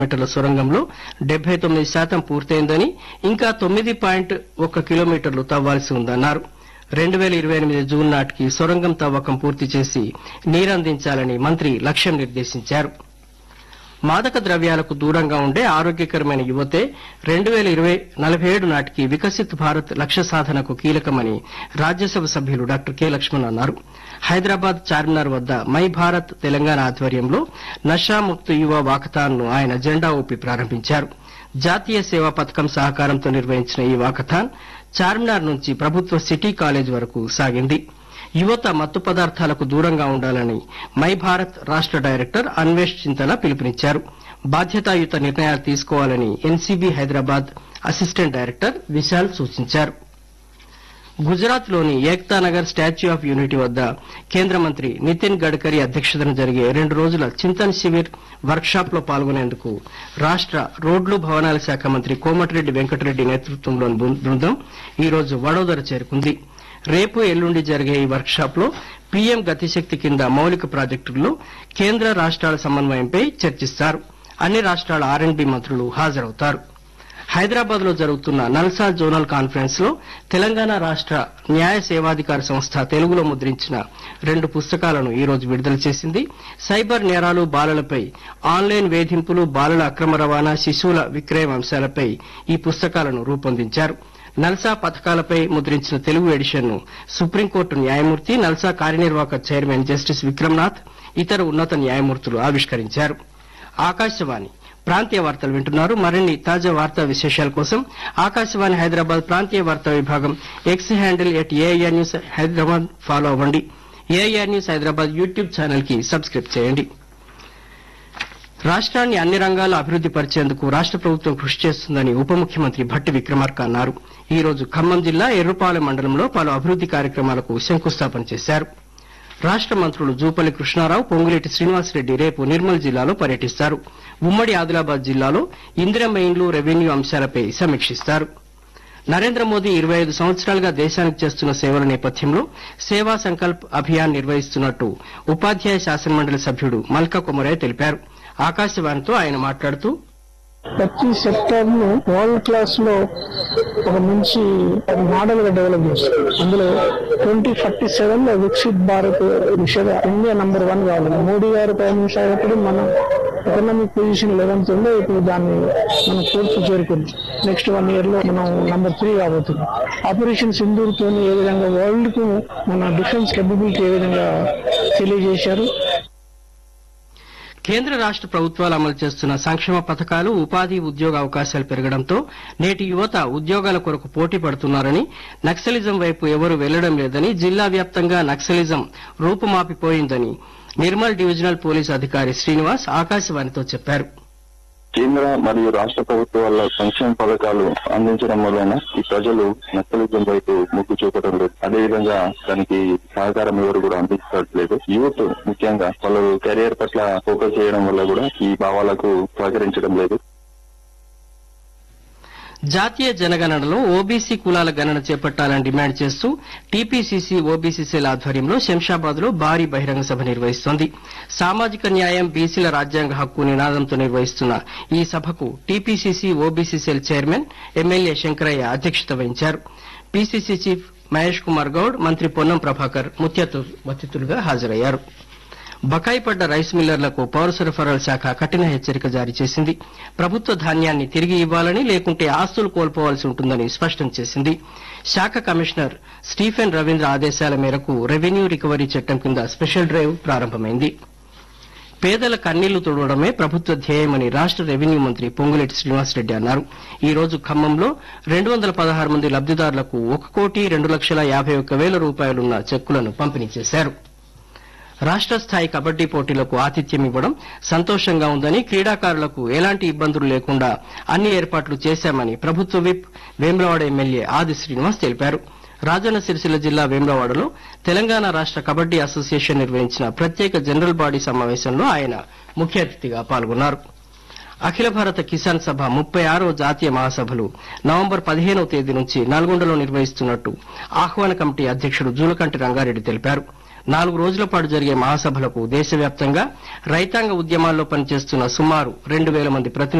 మీటర్ల సొరంగంలో డెబ్బై తొమ్మిది శాతం పూర్తయిందని ఇంకా తొమ్మిది పాయింట్ ఒక్క కిలోమీటర్లు తవ్వాల్సి ఉందన్నారు రెండు వేల ఇరవై ఎనిమిది జూన్ నాటికి సొరంగం తవ్వకం పూర్తి చేసి నీరందించాలని మంత్రి లక్ష్యం నిర్దేశించారు మాదక ద్రవ్యాలకు దూరంగా ఉండే ఆరోగ్యకరమైన యువతే రెండు వేల ఇరవై నలభై ఏడు నాటికి వికసిత్ భారత్ లక్ష్య సాధనకు కీలకమని రాజ్యసభ సభ్యులు డాక్టర్ కె లక్ష్మణ్ అన్నారు హైదరాబాద్ చార్మినార్ వద్ద మై భారత్ తెలంగాణ ఆధ్వర్యంలో నషాముక్త యువ వాకథాన్ ను ఆయన జెండా ఊపి ప్రారంభించారు జాతీయ సేవా పథకం సహకారంతో నిర్వహించిన ఈ వాకథాన్ చార్మినార్ నుంచి ప్రభుత్వ సిటీ కాలేజ్ వరకు సాగింది యువత మత్తు పదార్థాలకు దూరంగా ఉండాలని మై భారత్ రాష్ట డైరెక్టర్ అన్వేష్ చింతల పిలుపునిచ్చారు బాధ్యతాయుత నిర్ణయాలు తీసుకోవాలని NCB Hyderabad assistant director Vishal సూచించారు గుజరాత్ లోని Ekta Nagar statue of unity వద్ద కేంద్ర మంత్రి నితిన్ గడ్కరీ అధ్యక్షతన జరిగే రెండు రోజుల చింతన్ శివిర్ వర్క్ షాప్ లో పాల్గొనేందుకు రాష్ట రోడ్లు భవనాల శాఖ మంత్రి కోమటిరెడ్డి వెంకటరెడ్డి నేతృత్వంలోని బృ- బృందం ఈ రోజు వడోదర చేరుకుంది రేపు ఎల్లుండి జరిగే ఈ వర్క్ షాప్ లో పీఎం గతిశక్తి కింద మౌలిక ప్రాజెక్టుల్లో కేంద్ర రాష్ట్రాల సమన్వయంపై చర్చిస్తారు అన్ని రాష్ట్రాల ఆర్ అండ్ బి మంత్రులు హాజరవుతారు హైదరాబాద్ లో జరుగుతున్న నల్సా జోనల్ కాన్ఫరెన్స్ లో తెలంగాణ రాష్ట న్యాయ సేవాధికార సంస్థ తెలుగులో ముద్రించిన రెండు పుస్తకాలను ఈ రోజు విడుదల చేసింది సైబర్ నేరాలు బాలలపై ఆన్లైన్ వేధింపులు బాలల అక్రమ రవాణా శిశువుల విక్రయం అంశాలపై ఈ పుస్తకాలను రూపొందించారు నల్సా పథకాలపై ముద్రించిన తెలుగు ఎడిషన్ ను సుప్రీంకోర్టు న్యాయమూర్తి నల్సా కార్యనిర్వాహక చైర్మన్ జస్టిస్ విక్రమ్నాథ్ ఇతర ఉన్నత న్యాయమూర్తులు ఆవిష్కరించారు ఆకాశవాణి ప్రాంతీయ వార్తలు వింటున్నారు మరిన్ని తాజా వార్తా విశేషాల కోసం ఆకాశవాణి హైదరాబాద్ ప్రాంతీయ వార్తా విభాగం X handle at AIR news Hyderabad follow అవ్వండి AIR news Hyderabad YouTube channel కి సబ్స్క్రైబ్ చేయండి రాష్ట్రాన్ని అన్ని రంగాల్లో అభివృద్ది పరిచేందుకు రాష్ట్ర ప్రభుత్వం కృషి చేస్తుందని ఉప ముఖ్యమంత్రి భట్టి విక్రమార్క అన్నారు ఈ రోజు ఖమ్మం జిల్లా ఎర్రుపాలెం మండలంలో పలు అభివృద్ది కార్యక్రమాలకు శంకుస్థాపన చేశారు రాష్ట్ర మంత్రులు జూపల్లి కృష్ణారావు పొంగులేటి శ్రీనివాసరెడ్డి రేపు నిర్మల్ జిల్లాలో పర్యటిస్తారు ఉమ్మడి ఆదిలాబాద్ జిల్లాలో ఇందిరమ్మ ఇండ్లు రెవెన్యూ అంశాలపై సమీక్షిస్తారు నరేంద్ర మోదీ ఇరవై ఐదు సంవత్సరాలుగా దేశానికి చేస్తున్న సేవల నేపథ్యంలో సేవా సంకల్ప్ అభియాన్ నిర్వహిస్తున్నట్టు ఉపాధ్యాయ శాసనమండలి సభ్యుడు మల్కా కొమరయ్య తెలిపారు ఆకాశవాణితో ఆయన మాట్లాడుతూ ప్రతి సెక్టర్ ను వరల్డ్ క్లాస్ లో ఒక మంచి మోడల్ గా డెవలప్ చేస్తారు అందులో ట్వంటీ ఫార్టీ సెవెన్ లో వికసిత్ భారత్ దిశగా ఇండియా నంబర్ వన్ కావాలి మోడీ గారు ప్రైమ్ మినిస్టర్ అయినప్పుడు మనం ఎకనామిక్ పొజిషన్ లెవెన్త్ ఉండే ఇప్పుడు దాన్ని మనం ఫోర్త్ చేరుకుంది నెక్స్ట్ వన్ ఇయర్ లో మనం నంబర్ త్రీ కాబోతుంది ఆపరేషన్ సింధూర్ తో ఏ విధంగా వరల్డ్ కు మన డిఫెన్స్ కేపబిలిటీ ఏ విధంగా తెలియజేశారు కేంద్ర రాష్ట్ర ప్రభుత్వాలు అమలు చేస్తున్న సంక్షేమ పథకాలు ఉపాధి ఉద్యోగ అవకాశాలు పెరగడంతో నేటి యువత ఉద్యోగాల కొరకు పోటీ పడుతున్నారని నక్సలిజం వైపు ఎవరూ వెళ్లడం లేదని జిల్లా వ్యాప్తంగా నక్సలిజం రూపుమాపిపోయిందని నిర్మల్ డివిజనల్ పోలీస్ అధికారి శ్రీనివాస్ ఆకాశవాణితో చెప్పారు కేంద్ర మరియు రాష్ట్ర ప్రభుత్వాల సంక్షేమ పథకాలు అందించడం వలన ఈ ప్రజలు నక్సలిజం వైపు మొగ్గు చూపడం లేదు అదేవిధంగా దానికి సహకారం ఎవరు కూడా అందించట్లేదు యూత్ ముఖ్యంగా వాళ్ళు కెరియర్ పట్ల ఫోకస్ చేయడం వల్ల కూడా ఈ భావాలకు సహకరించడం లేదు జాతీయ జనగణనలో ఓబీసీ కులాల గణన చేపట్టాలని డిమాండ్ చేస్తూ టీపీసీసీ ఓబీసీ సెల్ ఆధ్వర్యంలో శంషాబాద్ లో భారీ బహిరంగ సభ నిర్వహిస్తోంది సామాజిక న్యాయం బీసీల రాజ్యాంగ హక్కు నినాదంతో నిర్వహిస్తున్న ఈ సభకు TPCC OBC cell chairman MLA Shankaraiah అధ్యక్షత వహించారు పీసీసీ చీఫ్ మహేష్ కుమార్ గౌడ్ మంత్రి పొన్నం ప్రభాకర్ ముఖ్య అతిథులుగా హాజరయ్యారు బకాయి పడ్డ రైస్ మిల్లర్లకు పౌర సరఫరాల శాఖ కఠిన హెచ్చరిక జారీ చేసింది ప్రభుత్వ ధాన్యాన్ని తిరిగి ఇవ్వాలని లేకుంటే ఆస్తులు కోల్పోవాల్సి ఉంటుందని స్పష్టం చేసింది శాఖ కమిషనర్ స్టీఫెన్ రవీంద్ర ఆదేశాల మేరకు రెవెన్యూ రికవరీ చట్టం కింద స్పెషల్ డ్రైవ్ ప్రారంభమైంది పేదల కన్నీళ్లు తుడవడమే ప్రభుత్వ ధ్యేయమని రాష్ట్ర రెవెన్యూ మంత్రి పొంగులేటి శ్రీనివాసరెడ్డి అన్నారు ఈ రోజు ఖమ్మంలో రెండు వందల పదహారు మంది లబ్దిదారులకు ఒక కోటి రెండు లక్షల యాభై ఒక్క వేల రూపాయలున్న చెక్కులను పంపిణీ చేశారు రాష్ట్ర స్థాయి కబడ్డీ పోటీలకు ఆతిథ్యం ఇవ్వడం సంతోషంగా ఉందని క్రీడాకారులకు ఎలాంటి ఇబ్బందులు లేకుండా అన్ని ఏర్పాట్లు చేశామని ప్రభుత్వ విప్ వేములవాడ ఎమ్మెల్యే ఆది శ్రీనివాస్ తెలిపారు రాజన్న సిరిసిల్ల జిల్లా వేములవాడలో తెలంగాణ రాష్ట్ర కబడ్డీ అసోసియేషన్ నిర్వహించిన ప్రత్యేక జనరల్ బాడీ సమావేశంలో ఆయన ముఖ్య అతిథిగా పాల్గొన్నారు అఖిల భారత కిసాన్ సభ ముప్పై ఆరో జాతీయ మహాసభలు నవంబర్ పదిహేనవ తేదీ నుంచి నల్గొండలో నిర్వహిస్తున్నట్టు ఆహ్వాన కమిటీ అధ్యక్షుడు జూలకంటి రంగారెడ్డి తెలిపారు నాలుగు రోజుల పాటు జరిగే మహాసభలకు దేశవ్యాప్తంగా రైతాంగ ఉద్యమాల్లో పనిచేస్తున్న సుమారు రెండు వేల మంది ప్రతినిధులు